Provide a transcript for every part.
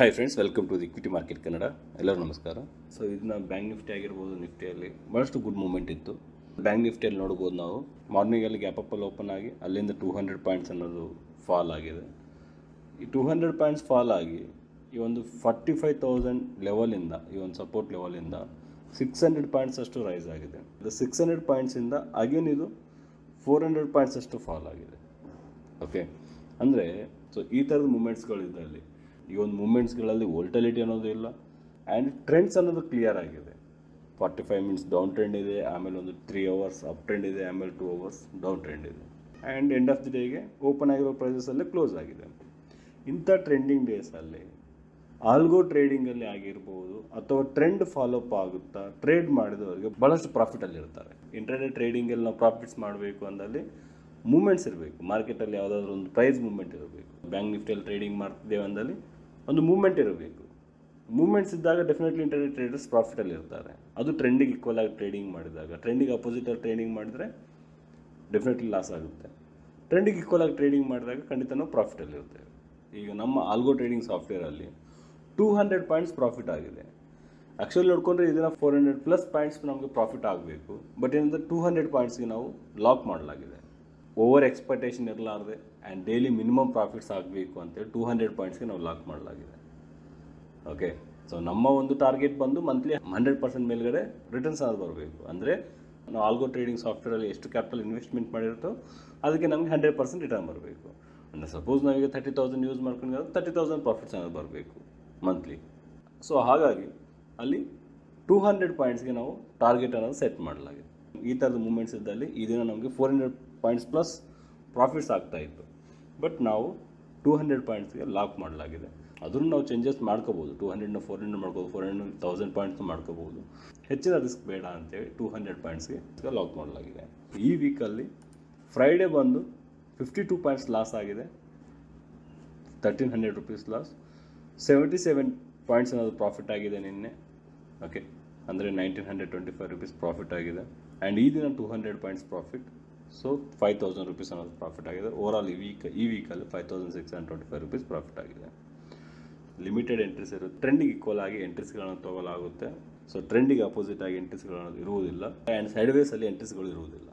hi friends welcome to the equity market Kannada ಎಲ್ಲರೂ ನಮಸ್ಕಾರ so ಇದನ್ನ ಬ್ಯಾಂಕ್ ನಿಫ್ಟಿ ಆಗಿರ್ಬೋದು ನಿಫ್ಟಿಯಲ್ಲಿ ಭಾಳಷ್ಟು ಗುಡ್ ಮೂಮೆಂಟ್ ಇತ್ತು ಬ್ಯಾಂಕ್ ನಿಫ್ಟಿಯಲ್ಲಿ ನೋಡ್ಬೋದು ನಾವು ಮಾರ್ನಿಂಗಲ್ಲಿ ಗ್ಯಾಪ್ ಅಪ್ಪಲ್ಲಿ ಓಪನ್ ಆಗಿ ಅಲ್ಲಿಂದ ಟೂ ಹಂಡ್ರೆಡ್ ಪಾಯಿಂಟ್ಸ್ ಅನ್ನೋದು ಫಾಲ್ ಆಗಿದೆ ಈ ಟೂ ಹಂಡ್ರೆಡ್ ಪಾಯಿಂಟ್ಸ್ ಫಾಲ್ ಆಗಿ ಈ ಒಂದು ಫಾರ್ಟಿ ಫೈವ್ ತೌಸಂಡ್ ಲೆವೆಲಿಂದ ಈ ಒಂದು ಸಪೋರ್ಟ್ ಲೆವೆಲಿಂದ ಸಿಕ್ಸ್ ಹಂಡ್ರೆಡ್ ಪಾಯಿಂಟ್ಸ್ ಅಷ್ಟು ರೈಸ್ ಆಗಿದೆ ಇದು ಸಿಕ್ಸ್ ಹಂಡ್ರೆಡ್ ಪಾಯಿಂಟ್ಸಿಂದ ಅಗೇನ್ ಇದು ಫೋರ್ ಹಂಡ್ರೆಡ್ ಪಾಯಿಂಟ್ಸ್ ಅಷ್ಟು ಫಾಲ್ ಆಗಿದೆ ಓಕೆ ಅಂದರೆ ಸೊ ಈ ಥರದ ಮೂಮೆಂಟ್ಸ್ಗಳು ಇದರಲ್ಲಿ ಈ ಒಂದು ಮೂಮೆಂಟ್ಸ್ಗಳಲ್ಲಿ ವೋಲ್ಟಲಿಟಿ ಅನ್ನೋದು ಇಲ್ಲ ಆ್ಯಂಡ್ ಟ್ರೆಂಡ್ಸ್ ಅನ್ನೋದು ಕ್ಲಿಯರ್ ಆಗಿದೆ forty five minutes down trend ಇದೆ ಆಮೇಲೆ ಒಂದು ತ್ರೀ ಅವರ್ಸ್ ಅಪ್ ಟ್ರೆಂಡ್ ಇದೆ ಆಮೇಲೆ ಟೂ ಅವರ್ಸ್ ಡೌನ್ ಟ್ರೆಂಡ್ ಇದೆ ಆ್ಯಂಡ್ ಎಂಡ್ ಆಫ್ ದಿ ಡೇಗೆ ಓಪನ್ ಆಗಿರೋ ಪ್ರೈಸಸಲ್ಲೇ ಕ್ಲೋಸ್ ಆಗಿದೆ ಇಂಥ ಟ್ರೆಂಡಿಂಗ್ ಡೇಸಲ್ಲಿ ಆಲ್ಗೋ ಟ್ರೇಡಿಂಗಲ್ಲಿ ಆಗಿರ್ಬೋದು ಅಥವಾ ಟ್ರೆಂಡ್ ಫಾಲೋಅಪ್ ಆಗುತ್ತಾ ಟ್ರೇಡ್ ಮಾಡಿದವರಿಗೆ ಭಾಳಷ್ಟು ಪ್ರಾಫಿಟಲ್ಲಿ ಇರ್ತಾರೆ ಇಂಟರ್ನೆ ಟ್ರೇಡಿಂಗಲ್ಲಿ ನಾವು ಪ್ರಾಫಿಟ್ಸ್ ಮಾಡಬೇಕು ಅಂದಲ್ಲಿ ಮೂಮೆಂಟ್ಸ್ ಇರಬೇಕು ಮಾರ್ಕೆಟಲ್ಲಿ ಯಾವುದಾದ್ರೂ ಒಂದು ಪ್ರೈಸ್ ಮೂಮೆಂಟ್ ಇರಬೇಕು ಬ್ಯಾಂಕ್ ನಿಫ್ಟಿಯಲ್ಲಿ ಟ್ರೇಡಿಂಗ್ ಮಾಡ್ತಿದ್ದೇವೆ ಅಂದಲ್ಲಿ ಒಂದು ಮೂಮೆಂಟ್ ಇರಬೇಕು ಮೂಮೆಂಟ್ಸ್ ಇದ್ದಾಗ ಡೆಫಿನೆಟ್ಲಿ ಇಂಟರ್ನೆಟ್ ಟ್ರೇಡರ್ಸ್ ಪ್ರಾಫಿಟಲ್ಲಿ ಇರ್ತಾರೆ ಅದು ಟ್ರೆಂಡಿಗೆ ಈಕ್ವಲ್ ಆಗಿ ಟ್ರೇಡಿಂಗ್ ಮಾಡಿದಾಗ ಟ್ರೆಂಡಿಗೆ ಅಪೋಸಿಟಲ್ಲಿ ಟ್ರೇಡಿಂಗ್ ಮಾಡಿದ್ರೆ ಡೆಫಿನೆಟ್ಲಿ ಲಾಸ್ ಆಗುತ್ತೆ ಟ್ರೆಂಡಿಗೆ ಈಕ್ವಲ್ ಆಗಿ ಟ್ರೇಡಿಂಗ್ ಮಾಡಿದಾಗ ಖಂಡಿತ ನಾವು ಪ್ರಾಫಿಟಲ್ಲಿ ಇರ್ತೇವೆ ಈಗ ನಮ್ಮ ಆಲ್ಗೋ ಟ್ರೇಡಿಂಗ್ ಸಾಫ್ಟ್ವೇರಲ್ಲಿ ಟೂ ಹಂಡ್ರೆಡ್ ಪಾಯಿಂಟ್ಸ್ ಪ್ರಾಫಿಟ್ ಆಗಿದೆ ಆ್ಯಕ್ಚುಲಿ ನೋಡ್ಕೊಂಡ್ರೆ ಇದನ್ನ ಫೋರ್ ಹಂಡ್ರೆಡ್ ಪ್ಲಸ್ ಪಾಯಿಂಟ್ಸ್ ನಮಗೆ ಪ್ರಾಫಿಟ್ ಆಗಬೇಕು ಬಟ್ ಏನಂದ್ರೆ ಟೂ ಹಂಡ್ರೆಡ್ ಪಾಯಿಂಟ್ಸ್ಗೆ ನಾವು ಲಾಕ್ ಮಾಡಲಾಗಿದೆ ಓವರ್ ಎಕ್ಸ್ಪೆಕ್ಟೇಷನ್ ಇರಲಾರ್ದೆ ಆ್ಯಂಡ್ ಡೈಲಿ ಮಿನಿಮಮ್ ಪ್ರಾಫಿಟ್ಸ್ ಆಗಬೇಕು ಅಂತೇಳಿ ಟೂ ಹಂಡ್ರೆಡ್ ಪಾಯಿಂಟ್ಸ್ಗೆ ನಾವು ಲಾಕ್ ಮಾಡಲಾಗಿದೆ ಓಕೆ ಸೊ ನಮ್ಮ ಒಂದು ಟಾರ್ಗೆಟ್ ಬಂದು ಮಂತ್ಲಿ ಹಂಡ್ರೆಡ್ ಪರ್ಸೆಂಟ್ ಮೇಲ್ಗಡೆ ರಿಟರ್ನ್ಸ್ ಆಗಿ ಬರಬೇಕು ಅಂದರೆ ನಾವು ಆಲ್ಗೋ ಟ್ರೇಡಿಂಗ್ ಸಾಫ್ಟ್ವೇರಲ್ಲಿ ಎಷ್ಟು ಕ್ಯಾಪಿಟಲ್ ಇನ್ವೆಸ್ಟ್ಮೆಂಟ್ ಮಾಡಿರುತ್ತೋ ಅದಕ್ಕೆ ನಮಗೆ ಹಂಡ್ರೆಡ್ ಪರ್ಸೆಂಟ್ ರಿಟರ್ನ್ ಬರಬೇಕು ಅಂದರೆ ಸಪೋಸ್ ನಾವೀಗ ತರ್ಟಿ ತೌಸಂಡ್ ಯೂಸ್ ಮಾಡ್ಕೊಂಡ್ರೆ ತರ್ಟಿ ತೌಸಂಡ್ ಪ್ರಾಫಿಟ್ಸ್ ಅನ್ನೋದು ಬರಬೇಕು ಮಂತ್ಲಿ ಸೊ ಹಾಗಾಗಿ ಅಲ್ಲಿ ಟೂ ಹಂಡ್ರೆಡ್ ಪಾಯಿಂಟ್ಸ್ಗೆ ನಾವು ಟಾರ್ಗೆಟ್ ಅನ್ನೋದು ಸೆಟ್ ಮಾಡಲಾಗಿದೆ ಈ ಥರದ ಮೂಮೆಂಟ್ಸ್ ಇದ್ದಲ್ಲಿ ಈ ದಿನ ನಮಗೆ four hundred points plus profits ಆಗ್ತಾ ಇತ್ತು ಬಟ್ ನಾವು ಟೂ ಹಂಡ್ರೆಡ್ ಪಾಯಿಂಟ್ಸ್ಗೆ ಲಾಕ್ ಮಾಡಲಾಗಿದೆ ಅದನ್ನು ನಾವು ಚೇಂಜಸ್ ಮಾಡ್ಕೋಬೋದು ಟೂ ಹಂಡ್ರೆಡ್ನ ಫೋರ್ ಹಂಡ್ರೆಡ್ ಮಾಡ್ಕೋಬೋದು ಫೋರ್ ಹಂಡ್ರೆಡ್ ತೌಸಂಡ್ ಪಾಯಿಂಟ್ಸ್ ಮಾಡ್ಕೋಬೋದು ಹೆಚ್ಚಿನ ರಿಸ್ಕ್ ಬೇಡ ಅಂತೇಳಿ ಟೂ ಹಂಡ್ರೆಡ್ ಪಾಯಿಂಟ್ಸ್ಗೆ ಲಾಕ್ ಮಾಡಲಾಗಿದೆ ಈ ವೀಕಲ್ಲಿ ಫ್ರೈಡೇ ಬಂದು ಫಿಫ್ಟಿ ಟೂ ಪಾಯಿಂಟ್ಸ್ ಲಾಸ್ ಆಗಿದೆ thirteen hundred rupees loss seventy seven points ಅನ್ನೋದು ಪ್ರಾಫಿಟ್ ಆಗಿದೆ ನಿನ್ನೆ ಓಕೆ ಅಂದರೆ nineteen hundred twenty five rupees profit ಆಗಿದೆ ಆ್ಯಂಡ್ ಈ ದಿನ two hundred points profit so five thousand rupees ಅನ್ನೋದು ಪ್ರಾಫಿಟ್ ಆಗಿದೆ ಓವರ್ ಆಲ್ ಈ ವೀಕ್ ಈ ವೀಕಲ್ಲಿ five thousand six hundred twenty five rupees profit ಆಗಿದೆ ಲಿಮಿಟೆಡ್ ಎಂಟ್ರೀಸ್ ಇರುತ್ತೆ ಟ್ರೆಂಡಿಗೆ ಈಕ್ವಲ್ ಆಗಿ ಎಂಟ್ರೀಸ್ಗಳನ್ನು ತೊಗೊಲಾಗುತ್ತೆ ಸೊ ಟ್ರೆಂಡಿಗೆ ಅಪೋಸಿಟ್ ಆಗಿ ಎಂಟ್ರೀಸ್ಗಳು ಇರುವುದಿಲ್ಲ ಆ್ಯಂಡ್ ಸೈಡ್ ವೇಸಲ್ಲಿ ಎಂಟ್ರೀಸ್ಗಳು ಇರುವುದಿಲ್ಲ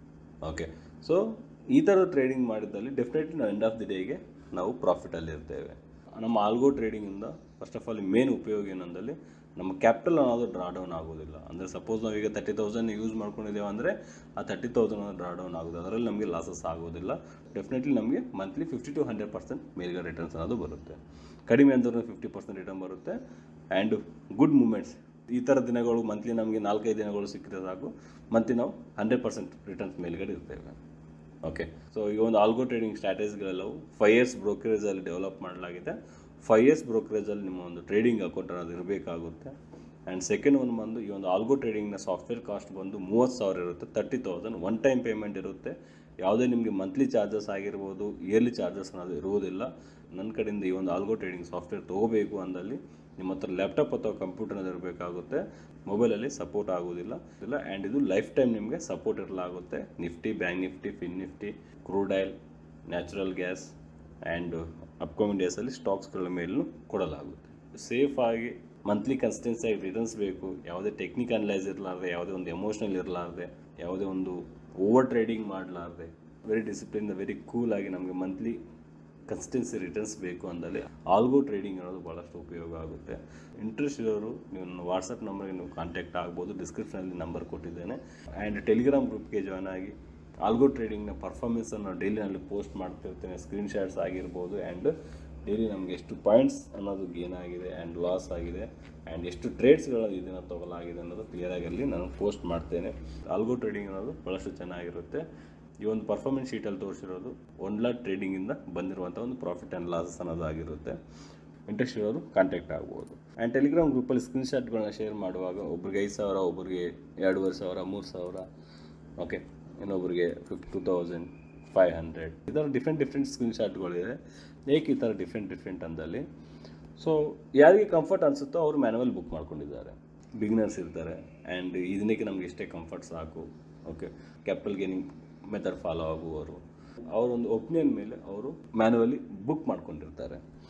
ಓಕೆ ಸೊ ಈ ಥರದ ಟ್ರೇಡಿಂಗ್ ಮಾಡಿದ್ದಲ್ಲಿ ಡೆಫಿನೆಟ್ಲಿ ನಾವು ಎಂಡ್ ಆಫ್ ದಿ ಡೇಗೆ ನಾವು ಪ್ರಾಫಿಟಲ್ಲಿ ಇರ್ತೇವೆ ನಮ್ಮ ಆಲ್ಗೋ ಟ್ರೇಡಿಂಗಿಂದ ಫಸ್ಟ್ ಆಫ್ ಆಲ್ ಮೇನ್ ಉಪಯೋಗ ಏನಂದಲ್ಲಿ ನಮ್ಮ ಕ್ಯಾಪಿಟಲ್ ಅನ್ನೋದು ಡ್ರಾ ಡೌನ್ ಆಗೋದಿಲ್ಲ ಅಂದರೆ ಸಪೋಸ್ ನಾವೀಗ ತರ್ಟಿ ತೌಸಂಡ್ ಯೂಸ್ ಮಾಡ್ಕೊಂಡಿದ್ದೇವೆ ಅಂದರೆ ಆ ತರ್ಟಿ ತೌಸಂಡ್ ಅನ್ನೋದು ಡ್ರಾ ಡೌನ್ ಆಗೋದು ಅದರಲ್ಲಿ ನಮಗೆ ಲಾಸಸ್ ಆಗೋದಿಲ್ಲ ಡೆಫಿನೆಟ್ಲಿ ನಮಗೆ monthly fifty to hundred percent ಮೇಲ್ಗಡೆ ರಿಟರ್ನ್ಸ್ ಅನ್ನೋದು ಬರುತ್ತೆ ಕಡಿಮೆ ಅಂದ್ರೂ ಫಿಫ್ಟಿ ಪರ್ಸೆಂಟ್ ರಿಟರ್ನ್ ಬರುತ್ತೆ ಆ್ಯಂಡ್ ಗುಡ್ ಮೂಮೆಂಟ್ಸ್ ಈ ಥರ ದಿನಗಳು ಮಂತ್ಲಿ ನಮಗೆ ನಾಲ್ಕೈದು ದಿನಗಳು ಸಿಕ್ಕಿದ್ರೆ ಸಾಕು ಮಂತ್ಲಿ ನಾವು ಹಂಡ್ರೆಡ್ ಪರ್ಸೆಂಟ್ ರಿಟರ್ನ್ಸ್ ಮೇಲ್ಗಡೆ ಇರ್ತೇವೆ ಓಕೆ ಸೊ ಈಗ ಒಂದು ಆಲ್ಗೋ ಟ್ರೇಡಿಂಗ್ ಸ್ಟ್ರಾಟಜಿಗಳೆಲ್ಲವು ಫೈವ್ ಇಯರ್ಸ್ ಬ್ರೋಕರೇಜಲ್ಲಿ ಡೆವಲಪ್ ಮಾಡಲಾಗಿದೆ ಫೈವ್ ಇಯರ್ಸ್ ಬ್ರೋಕರೇಜಲ್ಲಿ ನಿಮ್ಮ ಒಂದು ಟ್ರೇಡಿಂಗ್ ಅಕೌಂಟ್ ಅನ್ನೋದು ಇರಬೇಕಾಗುತ್ತೆ ಆ್ಯಂಡ್ ಸೆಕೆಂಡ್ ಒನ್ ಬಂದು ಈ ಒಂದು ಆಲ್ಗೋ ಟ್ರೇಡಿಂಗ್ನ ಸಾಫ್ಟ್ವೇರ್ ಕಾಸ್ಟ್ ಬಂದು ಮೂವತ್ತು ಸಾವಿರ ಇರುತ್ತೆ thirty thousand one time payment ಇರುತ್ತೆ ಯಾವುದೇ ನಿಮಗೆ ಮಂತ್ಲಿ ಚಾರ್ಜಸ್ ಆಗಿರ್ಬೋದು ಇಯರ್ಲಿ ಚಾರ್ಜಸ್ ಅನ್ನೋದು ಇರುವುದಿಲ್ಲ ನನ್ನ ಕಡೆಯಿಂದ ಈ ಒಂದು ಆಲ್ಗೋ ಟ್ರೇಡಿಂಗ್ ಸಾಫ್ಟ್ವೇರ್ ತೊಗೋಬೇಕು ಅಂದಲ್ಲಿ ನಿಮ್ಮ ಹತ್ರ ಲ್ಯಾಪ್ಟಾಪ್ ಅಥವಾ ಕಂಪ್ಯೂಟರ್ ಅನ್ನೋದು ಇರಬೇಕಾಗುತ್ತೆ ಮೊಬೈಲಲ್ಲಿ ಸಪೋರ್ಟ್ ಆಗೋದಿಲ್ಲ ಇಲ್ಲ ಆ್ಯಂಡ್ ಇದು ಲೈಫ್ ಟೈಮ್ ನಿಮಗೆ ಸಪೋರ್ಟ್ ಇರಲಾಗುತ್ತೆ Nifty bank Nifty fin Nifty crude oil natural gas and upcoming ಡೇಸಲ್ಲಿ ಸ್ಟಾಕ್ಸ್ಗಳ ಮೇಲೂ ಕೊಡಲಾಗುತ್ತೆ ಸೇಫ್ ಆಗಿ ಮಂತ್ಲಿ ಕನ್ಸಿಸ್ಟೆನ್ಸಿ ಆಗಿ ರಿಟರ್ನ್ಸ್ ಬೇಕು ಯಾವುದೇ ಟೆಕ್ನಿಕ್ ಅನಲೈಸ್ ಇರಲಾರ್ದೆ ಯಾವುದೇ ಒಂದು ಎಮೋಷ್ನಲ್ ಇರಲಾರ್ದೆ ಯಾವುದೇ ಒಂದು ಓವರ್ ಟ್ರೇಡಿಂಗ್ ಮಾಡಲಾರ್ದೆ ವೆರಿ ಡಿಸಿಪ್ಲಿನ್ ವೆರಿ ಕೂಲ್ ಆಗಿ ನಮಗೆ ಮಂತ್ಲಿ ಕನ್ಸಿಸ್ಟೆನ್ಸಿ ರಿಟರ್ನ್ಸ್ ಬೇಕು ಅಂದಲ್ಲಿ ಆಲ್ಗೋ ಟ್ರೇಡಿಂಗ್ ಅನ್ನೋದು ಭಾಳಷ್ಟು ಉಪಯೋಗ ಆಗುತ್ತೆ ಇಂಟ್ರೆಸ್ಟ್ ಇರೋರು ನೀವು ನನ್ನ ವಾಟ್ಸಪ್ ನಂಬರ್ಗೆ ನೀವು ಕಾಂಟ್ಯಾಕ್ಟ್ ಆಗ್ಬೋದು ಡಿಸ್ಕ್ರಿಪ್ಷನಲ್ಲಿ ನಂಬರ್ ಕೊಟ್ಟಿದ್ದೇನೆ ಆ್ಯಂಡ್ ಟೆಲಿಗ್ರಾಮ್ ಗ್ರೂಪ್ಗೆ ಜಾಯ್ನ್ ಆಗಿ ಆಲ್ಗೋ ಟ್ರೇಡಿಂಗ್ನ ಪರ್ಫಾರ್ಮೆನ್ಸನ್ನು ಡೈಲಿನಲ್ಲಿ ಪೋಸ್ಟ್ ಮಾಡ್ತಿರ್ತೇನೆ ಸ್ಕ್ರೀನ್ಶಾಟ್ಸ್ ಆಗಿರ್ಬೋದು ಆ್ಯಂಡ್ ಡೈಲಿ ನಮಗೆ ಎಷ್ಟು ಪಾಯಿಂಟ್ಸ್ ಅನ್ನೋದು ಗೇನ್ ಆಗಿದೆ ಆ್ಯಂಡ್ ಲಾಸ್ ಆಗಿದೆ ಆ್ಯಂಡ್ ಎಷ್ಟು ಟ್ರೇಡ್ಸ್ಗಳು ಇದನ್ನು ತೊಗೊಲಾಗಿದೆ ಅನ್ನೋದು ಕ್ಲಿಯರಾಗಿ ಅಲ್ಲಿ ನಾನು ಪೋಸ್ಟ್ ಮಾಡ್ತೇನೆ ಆಲ್ಗೋ ಟ್ರೇಡಿಂಗ್ ಅನ್ನೋದು ಭಾಳಷ್ಟು ಚೆನ್ನಾಗಿರುತ್ತೆ ಈ ಒಂದು ಪರ್ಫಾರ್ಮೆನ್ಸ್ ಶೀಟಲ್ಲಿ ತೋರಿಸಿರೋದು ಒನ್ ಲಾಟ್ ಟ್ರೇಡಿಂಗಿಂದ ಬಂದಿರುವಂಥ ಒಂದು ಪ್ರಾಫಿಟ್ ಆ್ಯಂಡ್ ಲಾಸಸ್ ಅನ್ನೋದು ಆಗಿರುತ್ತೆ ಇಂಟ್ರೆಸ್ಟ್ ಇರೋರು ಕಾಂಟ್ಯಾಕ್ಟ್ ಆಗ್ಬೋದು ಆ್ಯಂಡ್ ಟೆಲಿಗ್ರಾಮ್ ಗ್ರೂಪಲ್ಲಿ ಸ್ಕ್ರೀನ್ಶಾಟ್ಗಳನ್ನ ಶೇರ್ ಮಾಡುವಾಗ ಒಬ್ರಿಗೆ ಐದು ಸಾವಿರ ಒಬ್ರಿಗೆ ಎರಡೂವರೆ ಸಾವಿರ ಮೂರು ಸಾವಿರ ಓಕೆ ಇನ್ನೊಬ್ರಿಗೆ fifty two thousand five hundred ಈ ಥರ ಡಿಫ್ರೆಂಟ್ ಡಿಫ್ರೆಂಟ್ ಸ್ಕ್ರೀನ್ಶಾಟ್ಗಳಿದೆ ಏಕೆ ಈ ಥರ ಡಿಫ್ರೆಂಟ್ ಡಿಫ್ರೆಂಟ್ ಅಂದಲ್ಲಿ ಸೊ ಯಾರಿಗೆ ಕಂಫರ್ಟ್ ಅನಿಸುತ್ತೋ ಅವರು ಮ್ಯಾನುವಲ್ ಬುಕ್ ಮಾಡ್ಕೊಂಡಿದ್ದಾರೆ ಬಿಗಿನರ್ಸ್ ಇರ್ತಾರೆ ಆ್ಯಂಡ್ ಈ ದಿನಕ್ಕೆ ನಮ್ಗೆ ಎಷ್ಟೇ ಕಂಫರ್ಟ್ ಸಾಕು okay capital gaining method follow ಆಗುವವರು ಅವರೊಂದು ಒಪಿನಿಯನ್ ಮೇಲೆ ಅವರು ಮ್ಯಾನುವಲಿ ಬುಕ್ ಮಾಡ್ಕೊಂಡಿರ್ತಾರೆ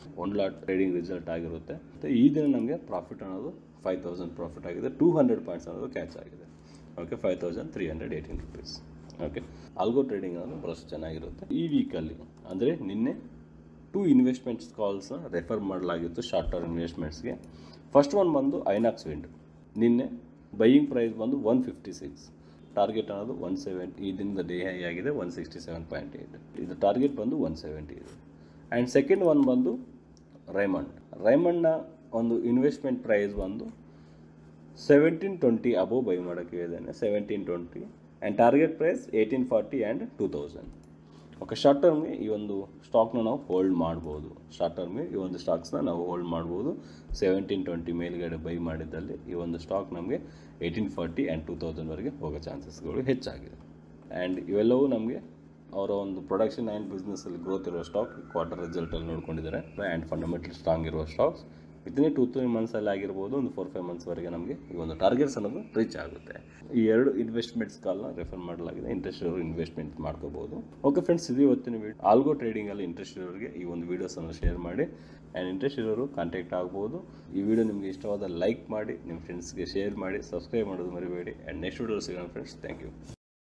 ಒನ್ ಲಾಟ್ ಟ್ರೇಡಿಂಗ್ ರಿಸಲ್ಟ್ ಆಗಿರುತ್ತೆ ಮತ್ತು ಈ ದಿನ ನಮಗೆ ಪ್ರಾಫಿಟ್ ಅನ್ನೋದು ಫೈವ್ ತೌಸಂಡ್ ಪ್ರಾಫಿಟ್ ಆಗಿದೆ ಟೂ ಹಂಡ್ರೆಡ್ ಪಾಯಿಂಟ್ಸ್ ಅನ್ನೋದು ಕ್ಯಾಚ್ ಆಗಿದೆ okay five thousand three hundred eighteen rupees okay algo trading ಅನ್ನೋದು ಬಹಳಷ್ಟು ಚೆನ್ನಾಗಿರುತ್ತೆ ಈ ವೀಕಲ್ಲಿ ಅಂದರೆ ನಿನ್ನೆ ಟೂ ಇನ್ವೆಸ್ಟ್ಮೆಂಟ್ಸ್ ಕಾಲ್ಸ್ನ ರೆಫರ್ ಮಾಡಲಾಗಿತ್ತು ಶಾರ್ಟ್ ಟರ್ಮ್ ಇನ್ವೆಸ್ಟ್ಮೆಂಟ್ಸ್ಗೆ ಫಸ್ಟ್ ಒನ್ ಬಂದು ಐನಾಕ್ಸ್ ವಿಂಡ್ ನಿನ್ನೆ ಬೈಯಿಂಗ್ ಪ್ರೈಸ್ ಬಂದು ಒನ್ ಫಿಫ್ಟಿ ಸಿಕ್ಸ್ ಟಾರ್ಗೆಟ್ ಅನ್ನೋದು ಒನ್ ಸೆವೆಂಟಿ ಈ ದಿನದ ಡೇ ಹೈ ಆಗಿದೆ one sixty seven point eight ಇದು ಟಾರ್ಗೆಟ್ ಬಂದು ಒನ್ ಸೆವೆಂಟಿ ಇದೆ ಆ್ಯಂಡ್ ಸೆಕೆಂಡ್ ಒನ್ ಬಂದು ರೈಮಂಡ್ ರೈಮಂಡ್ನ ಒಂದು ಇನ್ವೆಸ್ಟ್ಮೆಂಟ್ ಪ್ರೈಸ್ ಬಂದು ಸೆವೆಂಟೀನ್ ಟ್ವೆಂಟಿ ಅಬೋವ್ ಬೈ ಮಾಡೋಕ್ಕೆ ಹೇಳಿದ್ದೇನೆ seventeen twenty and target price eighteen forty and two thousand okay short ಟರ್ಮ್ಗೆ ಈ ಒಂದು ಸ್ಟಾಕ್ನ ನಾವು ಹೋಲ್ಡ್ ಮಾಡ್ಬೋದು ಶಾರ್ಟ್ ಟರ್ಮ್ಗೆ ಈ ಒಂದು ಸ್ಟಾಕ್ಸ್ನ ನಾವು ಹೋಲ್ಡ್ ಮಾಡ್ಬೋದು ಸೆವೆಂಟೀನ್ ಟ್ವೆಂಟಿ ಮೇಲ್ಗಡೆ ಬೈ ಮಾಡಿದ್ದಲ್ಲಿ ಈ ಒಂದು ಸ್ಟಾಕ್ ನಮಗೆ ಏಯ್ಟೀನ್ ಫಾರ್ಟಿ ಆ್ಯಂಡ್ ಟೂ ತೌಸಂಡ್ವರೆಗೆ ಹೋಗೋ ಚಾನ್ಸಸ್ಗಳು ಹೆಚ್ಚಾಗಿದೆ ಆ್ಯಂಡ್ ಇವೆಲ್ಲವೂ ನಮಗೆ ಅವರ ಒಂದು ಪ್ರೊಡಕ್ಷನ್ ಆ್ಯಂಡ್ ಬಿಸ್ನೆಸ್ಸಲ್ಲಿ ಗ್ರೋತ್ ಇರೋ ಸ್ಟಾಕ್ ಕ್ವಾರ್ಟರ್ ರಿಸಲ್ಟಲ್ಲಿ ನೋಡ್ಕೊಂಡಿದ್ದಾರೆ ಆ್ಯಂಡ್ ಫಂಡಮೆಂಟಲ್ ಸ್ಟ್ರಾಂಗ್ ಇರುವ ಸ್ಟಾಕ್ಸ್ ವಿತಿನ್ ಟೂ ತ್ರೀ ಮಂತ್ಸಲ್ಲಿ ಆಗಿರ್ಬೋದು ಒಂದು ಫೋರ್ ಫೈವ್ ಮಂತ್ಸ್ವರೆಗೆ ನಮಗೆ ಈ ಒಂದು ಟಾರ್ಗೆಟ್ಸ್ ಅನ್ನೋದು ರೀಚ್ ಆಗುತ್ತೆ ಈ ಎರಡು ಇನ್ವೆಸ್ಟ್ಮೆಂಟ್ಸ್ ಕಾಲ್ನ ರೆಫರ್ ಮಾಡಲಾಗಿದೆ ಇಂಟ್ರೆಸ್ಟ್ ಇರೋರು ಇನ್ವೆಸ್ಟ್ಮೆಂಟ್ ಮಾಡ್ಕೋಬೋದು ಓಕೆ ಫ್ರೆಂಡ್ಸ್ ಇದು ಇವತ್ತಿನ ವೀಡಿಯೋ ಆಲ್ಗೋ ಟ್ರೇಡಿಂಗಲ್ಲಿ ಇಂಟ್ರೆಸ್ಟ್ ಇರೋರಿಗೆ ಈ ಒಂದು ವೀಡಿಯೋಸನ್ನು ಶೇರ್ ಮಾಡಿ ಆ್ಯಂಡ್ ಇಂಟ್ರೆಸ್ಟ್ ಇರೋರು ಕಾಂಟ್ಯಾಕ್ಟ್ ಆಗ್ಬೋದು ಈ ವಿಡಿಯೋ ನಿಮಗೆ ಇಷ್ಟವಾದ ಲೈಕ್ ಮಾಡಿ ನಿಮ್ಮ ಫ್ರೆಂಡ್ಸ್ಗೆ ಶೇರ್ ಮಾಡಿ ಸಬ್ಸ್ಕ್ರೈಬ್ ಮಾಡೋದು ಮರಿಬೇಡಿ ಆ್ಯಂಡ್ ನೆಕ್ಸ್ಟ್ ವಿಡಿಯೋ ಸಿಗೋಣ ಫ್ರೆಂಡ್ಸ್ ಥ್ಯಾಂಕ್ ಯು